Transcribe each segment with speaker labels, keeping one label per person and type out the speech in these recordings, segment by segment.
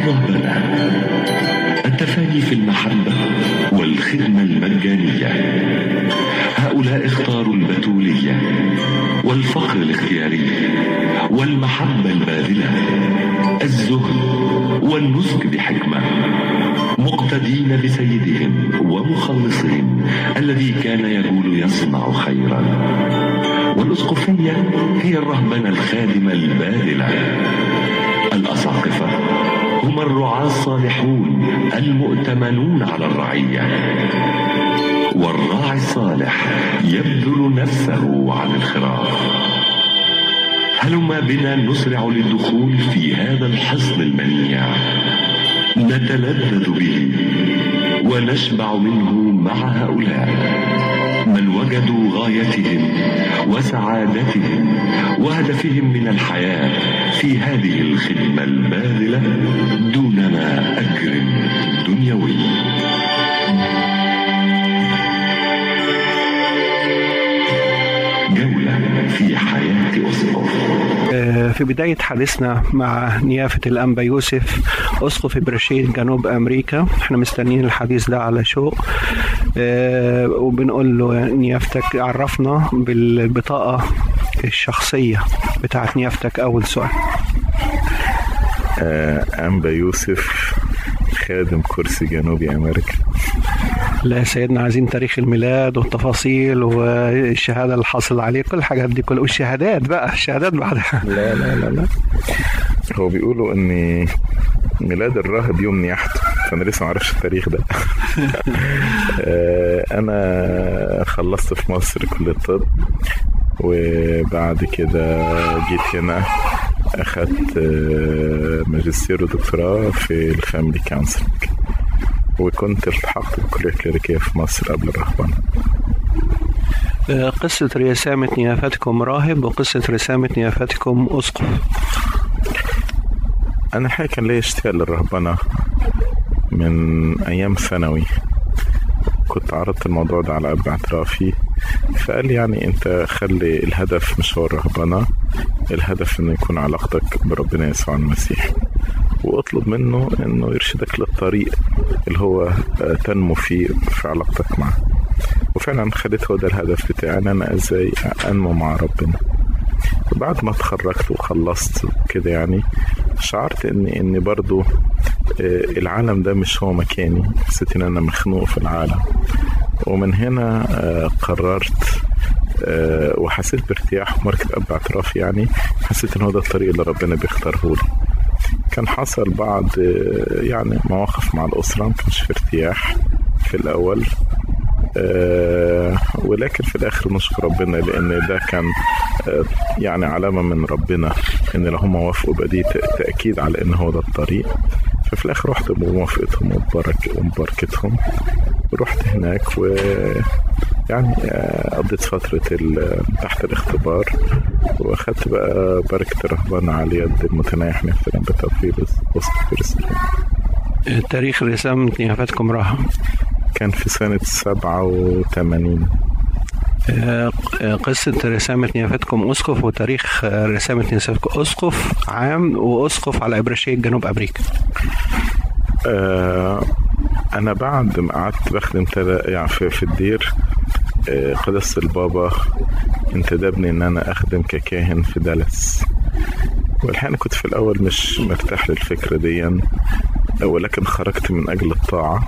Speaker 1: الرهبنة التفاني في المحبة والخدمة المجانية هؤلاء اختاروا البتولية والفقر الاختياري والمحبة الباذلة الزهد والنسك بحكمة مقتدين بسيدهم ومخلصهم الذي كان يقول يصنع خيرا والأسقفية هي الرهبنة الخادمة الباذلة الأساقفة هم الرعاة الصالحون المؤتمنون على الرعية والراعي الصالح يبذل نفسه عن الخراف هلما بنا نسرع للدخول في هذا الحصن المنيع نتلذذ به ونشبع منه مع هؤلاء من وجدوا غايتهم وسعادتهم وهدفهم من الحياة في هذه الخدمة الباذلة دونما أجر دنيوي جولة في حياة أسقف
Speaker 2: في بداية حديثنا مع نيافة الأنبا يوسف أسقف برشيد جنوب أمريكا احنا مستنيين الحديث ده على شوق اه وبنقول له نيافتك عرفنا بالبطاقة الشخصية بتاعت نيافتك أول سؤال
Speaker 3: آه أنبا يوسف خادم كرسي جنوبي أمريكا
Speaker 2: لا يا سيدنا عايزين تاريخ الميلاد والتفاصيل والشهادة اللي حصل عليه كل الحاجات دي كلها والشهادات بقى الشهادات بعدها
Speaker 3: لا لا لا لا هو بيقولوا ان ميلاد الراهب يوم نياحته فانا لسه ما اعرفش التاريخ ده انا خلصت في مصر كليه الطب وبعد كده جيت هنا اخدت ماجستير ودكتوراه في الفاميلي كونسلنج وكنت التحقت بالكلية الكليريكية في مصر قبل الرهبنة
Speaker 2: قصة رسامة نيافتكم راهب وقصة رسامة نيافتكم أسقف
Speaker 3: أنا حقيقة كان ليا اشتياق للرهبنة من أيام ثانوي كنت عرضت الموضوع ده على أب اعترافي فقال لي يعني أنت خلي الهدف مش هو الرهبنة الهدف إنه يكون علاقتك بربنا يسوع المسيح واطلب منه انه يرشدك للطريق اللي هو تنمو فيه في علاقتك معه وفعلا خليت هو ده الهدف بتاعي ان انا ازاي انمو مع ربنا بعد ما اتخرجت وخلصت كده يعني شعرت ان ان برضو العالم ده مش هو مكاني حسيت ان انا مخنوق في العالم ومن هنا قررت وحسيت بارتياح ومركز اب اعتراف يعني حسيت ان هو ده الطريق اللي ربنا بيختاره لي كان حصل بعض يعني مواقف مع الأسرة ما كانش في ارتياح في الأول أه ولكن في الآخر نشكر ربنا لأن ده كان أه يعني علامة من ربنا إن لو هم وافقوا يبقى دي تأكيد على إن هو ده الطريق ففي الآخر رحت بموافقتهم وبرك ومباركتهم ورحت هناك و يعني قضيت فترة تحت الاختبار واخدت بقى بركة الرهبنة على يد المتنايح مثلا بتوفيق وسط فلسطين
Speaker 2: تاريخ رسامة نيافتكم راها
Speaker 3: كان في سنة سبعة وثمانين
Speaker 2: قصة رسامة نيافتكم أسقف وتاريخ رسامة نيافتكم أسقف عام وأسقف على إبراشية جنوب أمريكا
Speaker 3: آه أنا بعد ما قعدت بخدم يعني في, في الدير قداسة البابا انتدبني ان انا اخدم ككاهن في دالاس والحقيقة كنت في الاول مش مرتاح للفكرة دي ولكن خرجت من اجل الطاعة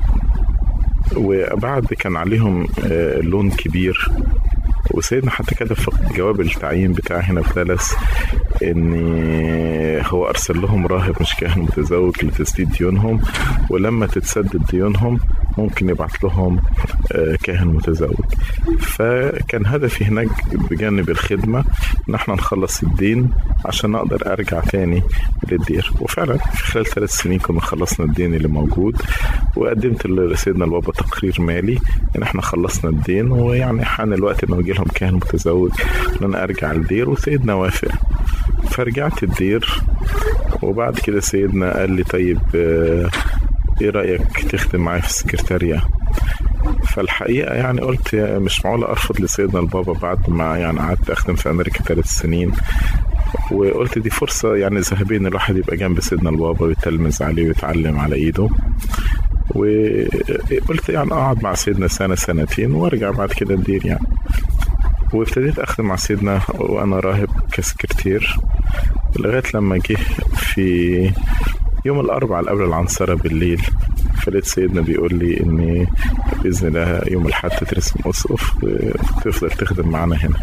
Speaker 3: وبعد كان عليهم لون كبير وسيدنا حتى كتب في جواب التعيين بتاعي هنا في دالاس ان هو ارسل لهم راهب مش كاهن متزوج لتسديد ديونهم ولما تتسدد ديونهم ممكن يبعت لهم كاهن متزوج فكان هدفي هناك بجانب الخدمة ان احنا نخلص الدين عشان اقدر ارجع تاني للدير وفعلا في خلال ثلاث سنين كنا خلصنا الدين اللي موجود وقدمت لسيدنا البابا تقرير مالي ان احنا خلصنا الدين ويعني حان الوقت انه يجي لهم كاهن متزوج ان انا ارجع الدير وسيدنا وافق فرجعت الدير وبعد كده سيدنا قال لي طيب ايه رايك تخدم معايا في السكرتارية فالحقيقة يعني قلت مش معقولة أرفض لسيدنا البابا بعد ما يعني قعدت أخدم في أمريكا ثلاث سنين وقلت دي فرصة يعني ذهبية إن الواحد يبقى جنب سيدنا البابا ويتلمذ عليه ويتعلم على إيده وقلت يعني أقعد مع سيدنا سنة سنتين وأرجع بعد كده الدير يعني وابتديت أخدم مع سيدنا وأنا راهب كسكرتير لغاية لما جه في يوم الأربعاء اللي قبل العنصرة بالليل فلقيت سيدنا بيقول لي إن بإذن الله يوم الأحد تترسم أسقف وتفضل تخدم معانا هنا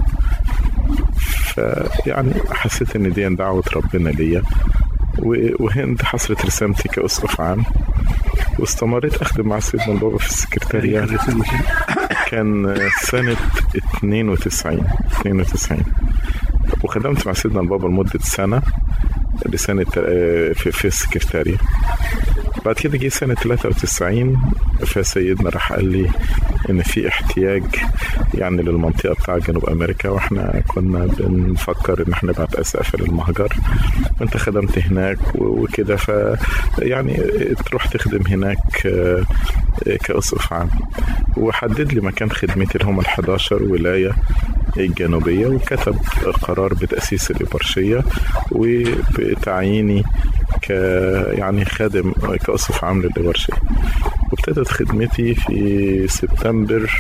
Speaker 3: فيعني حسيت إن دي دعوة ربنا ليا وهند حصلت رسامتي كأسقف عام واستمريت أخدم مع سيدنا البابا في السكرتارية كان سنة 92 92 وخدمت مع سيدنا البابا لمدة سنة لسنة في, في السكرتارية بعد كده جه سنة 93 فسيدنا راح قال لي إن في احتياج يعني للمنطقة بتاع جنوب أمريكا وإحنا كنا بنفكر إن إحنا نبعت أسقف للمهجر وأنت خدمت هناك وكده ف يعني تروح تخدم هناك كأسقف عام وحدد لي مكان خدمتي اللي هم ال 11 ولاية الجنوبية وكتب قرار بتأسيس الإبرشية وبتعييني ك يعني خادم كأسقف عام للإبرشية وابتدت خدمتي في سبتمبر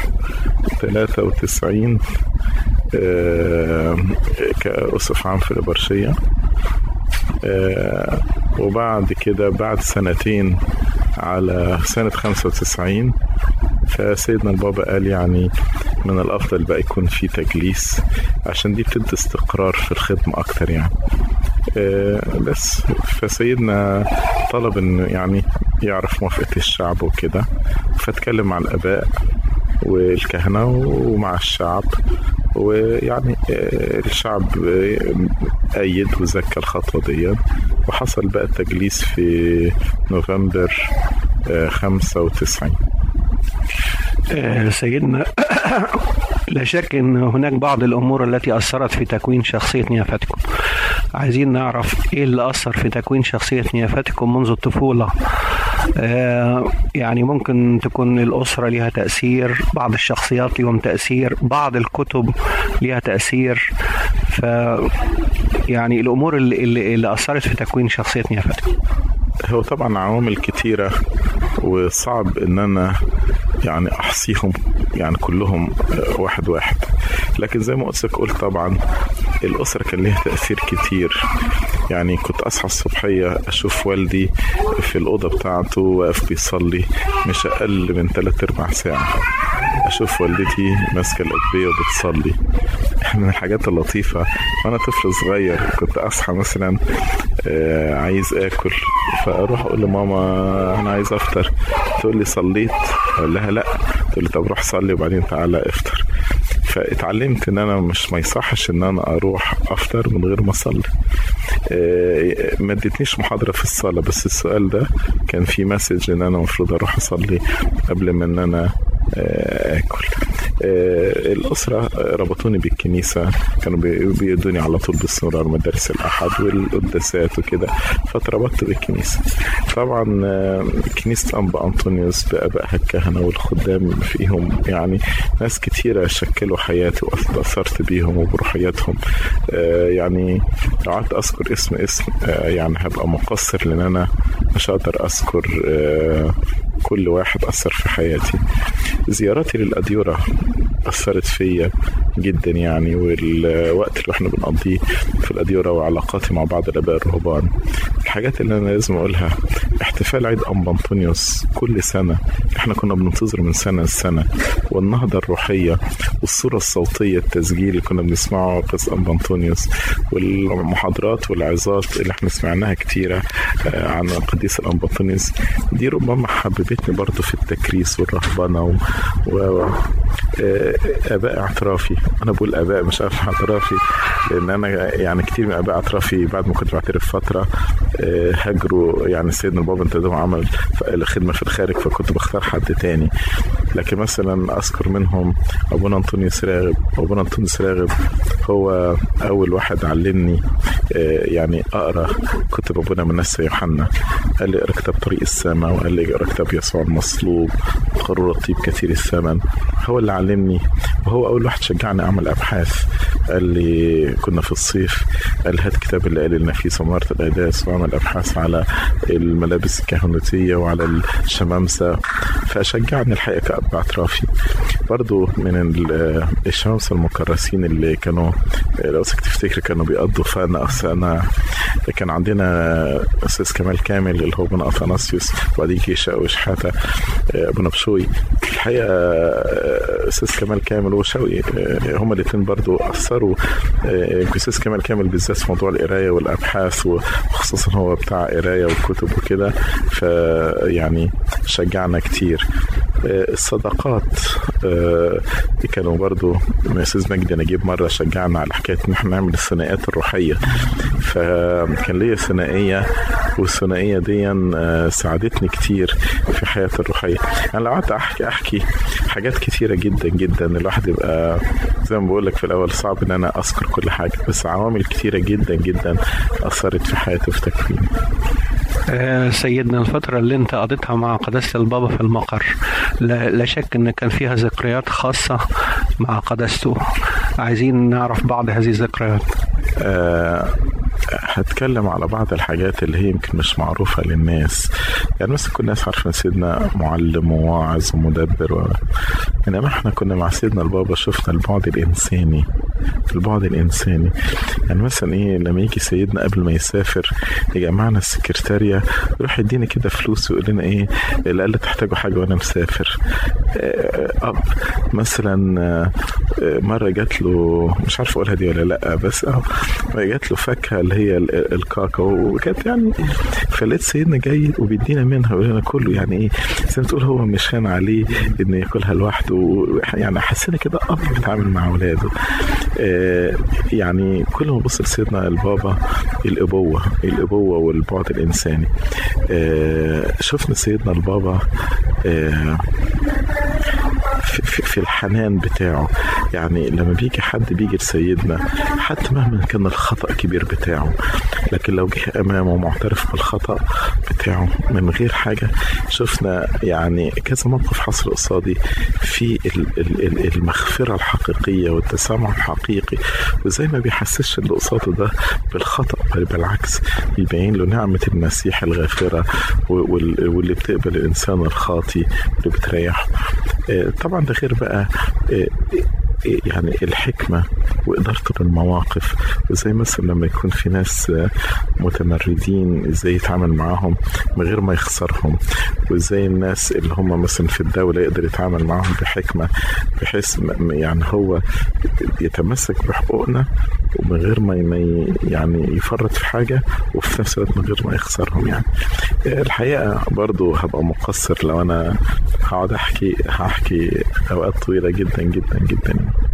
Speaker 3: 93 كأسقف عام في الإبرشية وبعد كده بعد سنتين على سنة 95 فسيدنا البابا قال يعني من الأفضل بقى يكون في تجليس عشان دي بتدي استقرار في الخدمة أكتر يعني بس فسيدنا طلب انه يعني يعرف موافقة الشعب وكده فاتكلم مع الآباء والكهنة ومع الشعب ويعني الشعب أيد وزكى الخطوة دي وحصل بقى التجليس في نوفمبر 95
Speaker 2: سيدنا لا شك ان هناك بعض الامور التي اثرت في تكوين شخصيه نيافتكم عايزين نعرف ايه اللي اثر في تكوين شخصيه نيافتكم منذ الطفوله آه يعني ممكن تكون الاسره لها تاثير بعض الشخصيات لهم تاثير بعض الكتب لها تاثير ف يعني الامور اللي, اللي, اللي اثرت في تكوين شخصيه نيافتكم
Speaker 3: هو طبعا عوامل كتيرة وصعب ان انا يعني احصيهم يعني كلهم واحد واحد لكن زي ما قلت قلت طبعا الاسره كان ليها تاثير كتير يعني كنت اصحى الصبحيه اشوف والدي في الاوضه بتاعته واقف بيصلي مش اقل من ثلاث ارباع ساعه اشوف والدتي ماسكه الاجبيه وبتصلي من الحاجات اللطيفه وانا طفل صغير كنت اصحى مثلا عايز اكل فاروح اقول لماما انا عايز افطر تقول لي صليت اقول لها لا تقول لي طب روح صلي وبعدين تعالى افطر فاتعلمت ان انا مش ما يصحش ان انا اروح افطر من غير ما اصلي ما ادتنيش محاضره في الصلاه بس السؤال ده كان في مسج ان انا المفروض اروح اصلي قبل ما ان انا اكل الأسرة ربطوني بالكنيسة كانوا بيدوني على طول باستمرار مدارس الأحد والقداسات وكده فاتربطت بالكنيسة طبعا كنيسة أنبا أنطونيوس بآبائها الكهنة والخدام فيهم يعني ناس كتيرة شكلوا حياتي وأثرت بيهم وبروحياتهم يعني لو قعدت أذكر اسم اسم يعني هبقى مقصر لأن أنا مش هقدر أذكر كل واحد أثر في حياتي زياراتي للأديرة أثرت فيا جدا يعني والوقت اللي احنا بنقضيه في الأديرة وعلاقاتي مع بعض الآباء الرهبان الحاجات اللي أنا لازم أقولها احتفال عيد أنبا أنطونيوس كل سنة احنا كنا بننتظر من سنة لسنة والنهضة الروحية والصورة الصوتية التسجيل اللي كنا بنسمعه قص أنبا أنطونيوس والمحاضرات والعظات اللي احنا سمعناها كتيرة عن القديس الأنبا أنطونيوس دي ربما حببتني برضه في التكريس والرهبنة و... و... اباء اعترافي انا بقول اباء مش عارف اعترافي لان انا يعني كتير من اباء اعترافي بعد ما كنت بعترف فتره هاجروا يعني سيدنا البابا انتدبوا عمل الخدمه في الخارج فكنت بختار حد تاني لكن مثلا اذكر منهم ابونا انطونيوس راغب ابونا انطونيوس راغب هو اول واحد علمني يعني اقرا كتب ابونا منسى يوحنا قال لي اقرا كتاب طريق السماء وقال لي اقرا كتاب يسوع المصلوب قارورة الطيب كثير الثمن هو اللي علمني وهو اول واحد شجعني اعمل ابحاث قال لي كنا في الصيف قال هات كتاب اللي قال لنا فيه سمارة القداس واعمل ابحاث على الملابس الكهنوتية وعلى الشمامسة فشجعني الحقيقة كأب اعترافي برضو من الشمامسة المكرسين اللي كانوا لو تفتكر كانوا بيقضوا فانا انا كان عندنا استاذ كمال كامل اللي هو من اثناسيوس وبعدين كيشا وشحاته ابو نبشوي الحقيقه استاذ كمال كامل وشوقي هما الاثنين برضو اثروا استاذ كمال كامل بالذات في موضوع القرايه والابحاث وخصوصا هو بتاع قرايه وكتب وكده فيعني شجعنا كتير الصداقات كانوا برضو استاذ مجدي نجيب مره شجعنا على حكايه ان احنا نعمل الثنائيات الروحيه فكان ليا ثنائيه والثنائيه دي ساعدتني كتير في حياتي الروحيه انا لو قعدت احكي احكي حاجات كتيره جدا جدا الواحد يبقى زي ما بقول لك في الاول صعب ان انا اذكر كل حاجه بس عوامل كتيره جدا جدا اثرت في حياتي وفي تكويني
Speaker 2: آه سيدنا الفترة اللي انت قضيتها مع قداسة البابا في المقر لا, لا شك ان كان فيها ذكريات خاصة مع قداسته عايزين نعرف بعض هذه الذكريات
Speaker 3: آه هتكلم على بعض الحاجات اللي هي يمكن مش معروفة للناس يعني مثلا كل الناس عارفة سيدنا معلم وواعظ ومدبر و... إنما احنا كنا مع سيدنا البابا شفنا البعد الإنساني البعد الإنساني يعني مثلا إيه لما يجي سيدنا قبل ما يسافر يجمعنا السكرتارية يروح يدينا كده فلوس ويقول لنا إيه اللي قال تحتاجوا حاجة وأنا مسافر أب مثلا مرة جات له مش عارف أقولها دي ولا لأ بس جات له فاكهة اللي هي الكاكاو وكانت يعني فلقيت سيدنا جاي وبيدينا منها ويقول لنا كله يعني ايه زي ما تقول هو مش هان عليه انه ياكلها لوحده يعني حسينا كده اب بيتعامل مع اولاده آه يعني كل ما ببص لسيدنا البابا الابوه الابوه والبعد الانساني آه شفنا سيدنا البابا آه في, في الحنان بتاعه يعني لما بيجي حد بيجي لسيدنا حتى مهما كان الخطأ كبير بتاعه لكن لو جه أمامه معترف بالخطأ بتاعه من غير حاجة شفنا يعني كذا موقف حصل قصادي في المغفرة الحقيقية والتسامح الحقيقي وزي ما بيحسسش اللي قصاده ده بالخطأ بل بالعكس بيبين له نعمة المسيح الغافرة واللي بتقبل الإنسان الخاطي واللي بتريحه طبعا ده غير بقى يعني الحكمة وإدارته بالمواقف وزي مثلا لما يكون في ناس متمردين ازاي يتعامل معاهم من غير ما يخسرهم وازاي الناس اللي هم مثلا في الدولة يقدر يتعامل معاهم بحكمة بحيث يعني هو يتمسك بحقوقنا ومن غير ما يعني يفرط في حاجة وفي نفس الوقت من غير ما يخسرهم يعني الحقيقة برضو هبقى مقصر لو أنا هقعد أحكي هحكي أوقات طويلة جدا جدا جدا